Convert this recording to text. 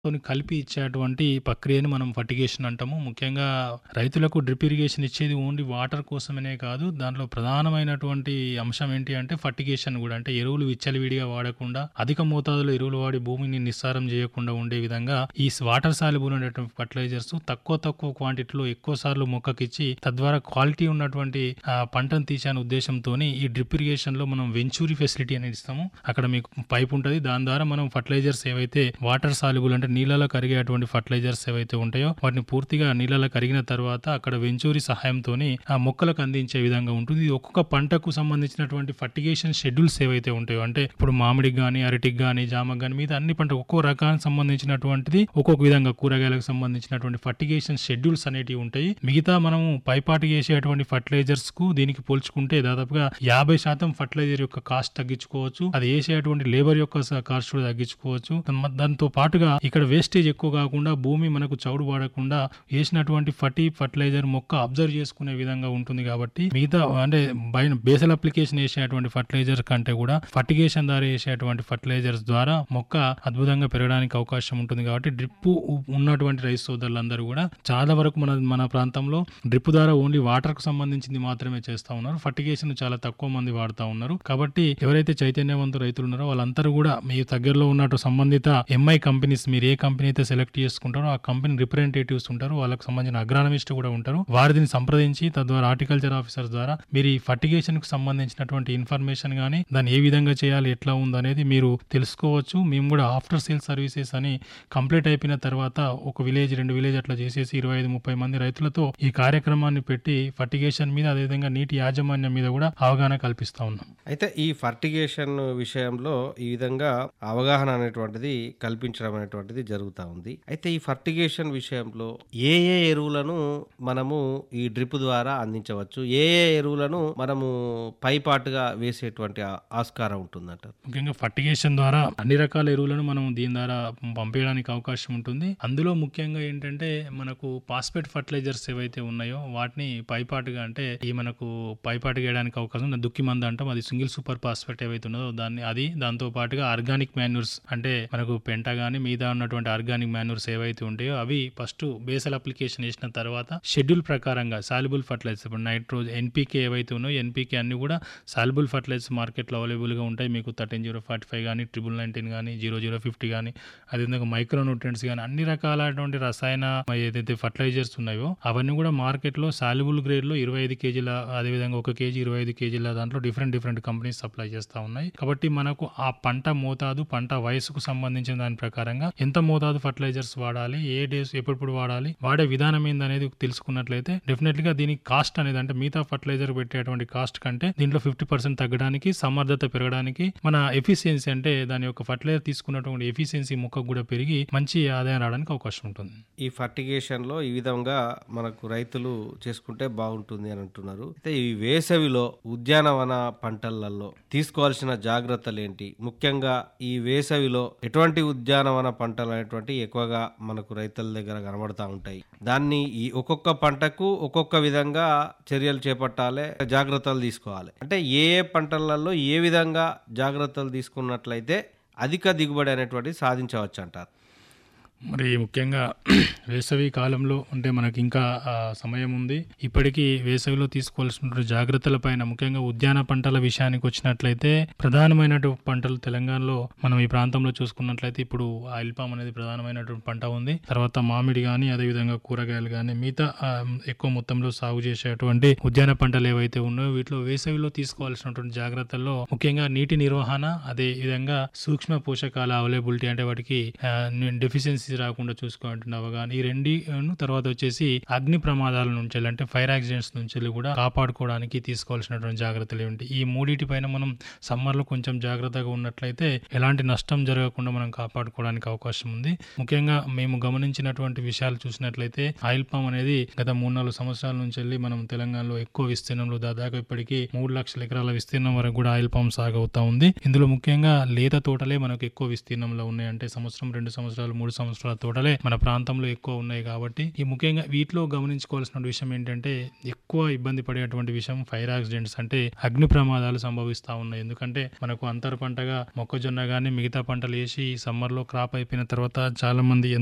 తోని కలిపి ఇచ్చేటువంటి ప్రక్రియని మనం ఫర్టిగేషన్ అంటాము. ముఖ్యంగా రైతులకు డ్రిప్ ఇరిగేషన్ ఇచ్చేది ఓన్లీ వాటర్ కోసమనే కాదు. దాంట్లో ప్రధానమైనటువంటి అంశం ఏంటి అంటే ఫర్టిగేషన్ గూడా. అంటే ఎరువులు విచ్చలవిడిగా వాడకుండా, అధిక మోతాదులో ఎరువులు వాడి భూమిని నిస్సారం జేయకుండా ఉండే విధంగా ఈ స్ వాటర్ సాల్యుబుల్ అనేటువంటి ఫర్టిలైజర్స్ తక్కువ తక్కువ క్వాంటిటీలో ఎక్కువ సార్లు మొక్కకిచ్చి తద్వారా క్వాలిటీ ఉన్నటువంటి ఆహ్, పంటను తీసే అనే ఉద్దేశంతోని ఈ డ్రిప్ ఇరిగేషన్‌లో మనం వెంచూరీ ఫెసిలిటీ అనేది ఇస్తాము. అక్కడ మీకు పైప్ ఉంటది. దాని ద్వారా మనం ఫర్టిలైజర్స్ ఏవైతే వాటర్ సాల్యుబుల్ అంటే నీళ్ళలో కరిగేటువంటి ఫర్టిలైజర్స్ ఏవైతే ఉంటాయో వాటిని పూర్తిగా నీళ్ళలో కరిగిన తర్వాత అక్కడ వెంచూరీ సహాయంతోని ఆ మొక్కలకు అందించే విధంగా ఉంటుంది. ఇది ఒక్కొక్క పంటకు సంబంధించినటువంటి ఫర్టిగేషన్ షెడ్యూల్స్ ఏవైతే ఉంటాయో అంటే ఇప్పుడు మామిడికి గాని, అరటికి గాని, జామకి గాని మిగతా అన్ని పంటలకు ఒక్కో రకానికి సంబంధించినటువంటిది ఒక్కొక్క విధంగా కూరగాయలకు సంబంధించినటువంటి ఫర్టిగేషన్ షెడ్యూల్స్ అనేటివి ఉంటాయి. మిగతా మనము పైపాటుగా ఏసేటువంటి ఫర్టిలైజర్స్‌కు దీనికి పోల్చుకుంటే దాదాపుగా 50% ఫర్టిలైజర్ యొక్క కాస్ట్ తగ్గించుకోవచ్చు. అది ఏసేటువంటి లేబర్ యొక్క స కాస్ట్ కూడా తగ్గించుకోవచ్చు. మ దాంతో పాటుగా ఇక్కడ వేస్టేజ్ ఎక్కువ కాకుండా భూమి మనకు చౌడు పడకుండా ఏసినటువంటి ఫర్టి ఫర్టిలైజర్ మొక్క అబ్జర్వ్ చేసుకునే విధంగా ఉంటుంది కాబట్టి మిగతా అంటే బైన బేసల్ అప్లికేషన్ ఏసేటువంటి ఫర్టిలైజర్ కంటే కూడా ఫర్టిగేషన్ ద్వారా ఏసేటువంటి ఫర్టిలైజర్స్ ద్వారా మొక్క అద్భుతంగా పెరగడానికి అవకాశం ఉంటుంది కాబట్టి డ్రిప్ ఉన్నటువంటి రైతు సోదరులందరూ కూడా చాలా వరకు మన మన ప్రాంతంలో డ్రిప్ ద్వారా ఓన్లీ వాటర్‌కు సంబంధించింది మాత్రమే చేస్తా ఉన్నారు. ఫర్టిగేషన్ చాలా తక్కువ మంది వాడుతా ఉన్నారు. కాబట్టి ఎవరైతే చైతన్యవంతులు రైతులు ఉన్నారో వాళ్ళందరూ కూడా మీ దగ్గరలో ఉన్నటు సంబంధిత ఎంఐ కంపెనీస్ మీరు ఏ కంపెనీ అయితే సెలెక్ట్ చేసుకుంటారో ఆ కంపెనీ రిప్రజెంటేటివ్స్ ఉంటారు. వాళ్ళకి సంబంధించిన అగ్రానమిస్ట్ కూడా ఉంటారు. వారిని సంప్రదించి తద్వారా హార్టికల్చర్ ఆఫీసర్స్ ద్వారా మీరు ఈ ఫర్టిగేషన్‌కు సంబంధించినటువంటి ఇన్ఫర్మేషన్ గాని, దాన్ని ఏ విధంగా చేయాలి, ఎట్లా ఉందనేది మీరు తెలుసుకోవచ్చు. మేము కూడా ఆఫ్టర్ సేల్ సర్వీసెస్ అని కంప్లీట్ అయిపోయిన తర్వాత ఒక విలేజ్, 2 విలేజ్ అట్లా చేసేసి 25, 30 మంది రైతులతో ఈ కార్యక్రమాన్ని పెట్టి ఫర్టిగేషన్ మీద అదేవిధంగా నీటి యాజమాన్యం మీద కూడా అవగాహన కల్పిస్తా ఉన్నాం. అయితే ఈ ఫర్టిగేషన్ విషయంలో ఈ విధంగా అవగాహన అనేటువంటిది కల్పించడం అనేటువంటిది జరుగుతా ఉంది. అయితే ఈ ఫర్టిగేషన్ విషయంలో ఏ ఏ ఎరువులను మనము ఈ డ్రిప్ ద్వారా అందించవచ్చు? ఏ ఏ ఎరువులను మనము పైపాటుగా వేసేటువంటి ఆ ఆస్కారం ఉంటుందంటారు? ముఖ్యంగా ఫర్టిగేషన్ ద్వారా అన్ని రకాల ఎరువులను మనం దీని ద్వారా పంపియడానికి అవకాశం ఉంటుంది. అందులో ముఖ్యంగా ఏంటంటే మనకు ఫాస్ఫేట్ ఫర్టిలైజర్స్ ఏవైతే ఉన్నాయో వాటిని పైపాటుగా అంటే ఈ మనకు పైపాటుగా వేయడానికి అవకాశం ఉంది. దుక్కి మందు అంటాం. అది సింగిల్ సూపర్ ఫాస్ఫేట్ ఏవైతే ఉన్నదో దాన్ని అది దాంతో పాటుగా ఆర్గానిక్ మాన్యూర్స్ అంటే మనకు పెంట గాని మిగతా ఉన్నటువంటి ఆర్గానిక్ మాన్యూర్స్ ఏవైతే ఉంటాయో అవి ఫస్ట్ బేసల్ అప్లికేషన్ ఏసిన తర్వాత షెడ్యూల్ ప్రకారంగా సాల్యుబుల్ ఫర్టిలైజర్స్ ఇప్పుడు నైట్రోజ్ ఎన్‌పీకే ఏవైతే ఉన్నాయో ఎన్‌పీకే అన్ని కూడా సాల్యుబుల్ ఫర్టిలైజర్స్ మార్కెట్‌లో అవైలబుల్‌గా ఉంటాయి. మీకు 13045 గాని, 999 గాని, 0050 గాని అదేవిధంగా మైక్రో న్యూట్రియంట్స్ గాని అన్ని రకాలైనటువంటి రసాయన ఏదైతే ఫర్టిలైజర్స్ ఉన్నాయో అవన్నీ కూడా మార్కెట్‌లో సాల్యుబుల్ గ్రేడ్‌లో 25 కేజీల అదేవిధంగా 1 కేజీ, 25 కేజీల దాంట్లో డిఫరెంట్ డిఫరెంట్ కంపెనీస్ సప్లై చేస్తా ఉన్నాయి. కాబట్టి మనకు ఆ పంట మోతాదు, పంట వయసుకు సంబంధించిన దాని ప్రకారంగా ఎంత మోతాదు ఫర్టిలైజర్స్ వాడాలి, ఏ డేస్ ఎప్పుడెప్పుడు వాడాలి, వాడే విధానం ఏందనేది తెలుసుకున్నట్లయితే డెఫినెట్‌గా దీనికి కాస్ట్ అనేది అంటే మిగతా ఫర్టిలైజర్ పెట్టేటువంటి కాస్ట్ కంటే దీంట్లో 50% తగ్గడానికి, సమర్థత పెరగడానికి, మన ఎఫిషియన్సీ అంటే దాని యొక్క ఫర్టిలైజర్ తీసుకున్నటువంటి ఎఫిషియన్సీ మొక్కకు కూడా పెరిగి మంచి ఆదాయం రావడానికి అవకాశం ఉంటుంది. ఈ ఫర్టిగేషన్‌లో ఈ విధంగా మనకు రైతులు చేసుకుంటే బాగుంటుంది అని అంటున్నారు. అయితే ఈ వేసవిలో ఉద్యానవన పంటలలో తీసుకోవాల్సిన జాగ్రత్తలేంటి? ముఖ్యంగా ఈ వేసవిలో ఎటువంటి ఉద్యానవన పంటలు అనేటువంటివి ఎక్కువగా మనకు రైతుల దగ్గర కనబడతా ఉంటాయి. దాన్ని ఈ ఒక్కొక్క పంటకు ఒక్కొక్క విధంగా చర్యలు చేపట్టాలే, జాగ్రత్తలు తీసుకోవాలి. అంటే ఏ ఏ పంటలలో ఏ విధంగా జాగ్రత్తలు తీసుకున్నట్లయితే అధిక దిగుబడి అనేటువంటిది సాధించవచ్చంటారు? మరి ముఖ్యంగా వేసవి కాలంలో అంటే మనకి ఇంకా ఆహ్, సమయం ఉంది. ఇప్పటికీ వేసవిలో తీసుకోవాల్సినటువంటి జాగ్రత్తల పైన ముఖ్యంగా ఉద్యాన పంటల విషయానికి వచ్చినట్లయితే ప్రధానమైనటువంటి పంటలు తెలంగాణలో మనం ఈ ప్రాంతంలో చూసుకున్నట్లయితే ఇప్పుడు ఆయిల్ పామ్ అనేది ప్రధానమైనటువంటి పంట ఉంది. తర్వాత మామిడి గాని, అదేవిధంగా కూరగాయలు గాని మిగతా ఆహ్, ఎక్కువ మొత్తంలో సాగు చేసేటువంటి ఉద్యాన పంటలు ఏవైతే ఉన్నాయో వీటిలో వేసవిలో తీసుకోవాల్సినటువంటి జాగ్రత్తల్లో ముఖ్యంగా నీటి నిర్వహణ, అదే విధంగా సూక్ష్మ పోషకాల అవైలబిలిటీ అంటే వాటికి ఆహ్, డెఫిషియన్సీ రాకుండా చూసుకోవాల్సిన అవగాహన ఈ రెండిను తర్వాత వచ్చేసి అగ్ని ప్రమాదాల నుంచి అంటే ఫైర్ యాక్సిడెంట్స్ నుంచి కూడా కాపాడుకోవడానికి తీసుకోవాల్సినటువంటి జాగ్రత్తలు ఏమిటి? ఈ మూడిటి పైన మనం సమ్మర్‌లో కొంచెం జాగ్రత్తగా ఉన్నట్లయితే ఎలాంటి నష్టం జరగకుండా మనం కాపాడుకోవడానికి అవకాశం ఉంది. ముఖ్యంగా మేము గమనించినటువంటి విషయాలు చూసినట్లయితే ఆయిల్ పామ్ అనేది గత 3, 4 సంవత్సరాల నుంచెల్లి మనం తెలంగాణలో ఎక్కువ విస్తీర్ణంలో దాదాపు ఇప్పటికి 3,00,000 ఎకరాల విస్తీర్ణం వరకు కూడా ఆయిల్ పామ్ సాగు అవుతా ఉంది. ఇందులో ముఖ్యంగా లేత తోటలే మనకు ఎక్కువ విస్తీర్ణంలో ఉన్నాయి. అంటే సంవత్సరం, 2 సంవత్సరాలు, 3 సంవత్సరాలు సంవత్సరాల తోటలే మన ప్రాంతంలో ఎక్కువ ఉన్నాయి కాబట్టి ఈ ముఖ్యంగా వీటిలో గమనించుకోవాల్సిన విషయం ఏంటంటే ఎక్కువ ఇబ్బంది పడేటువంటి విషయం ఫైర్ యాక్సిడెంట్స్ అంటే అగ్ని ప్రమాదాలు సంభవిస్తా ఉన్నాయి ఎందుకంటే మనకు అంతర పంటగా మొక్కజొన్న కానీ మిగతా పంటలు వేసి సమ్మర్ లో క్రాప్ అయిపోయిన తర్వాత చాలా మంది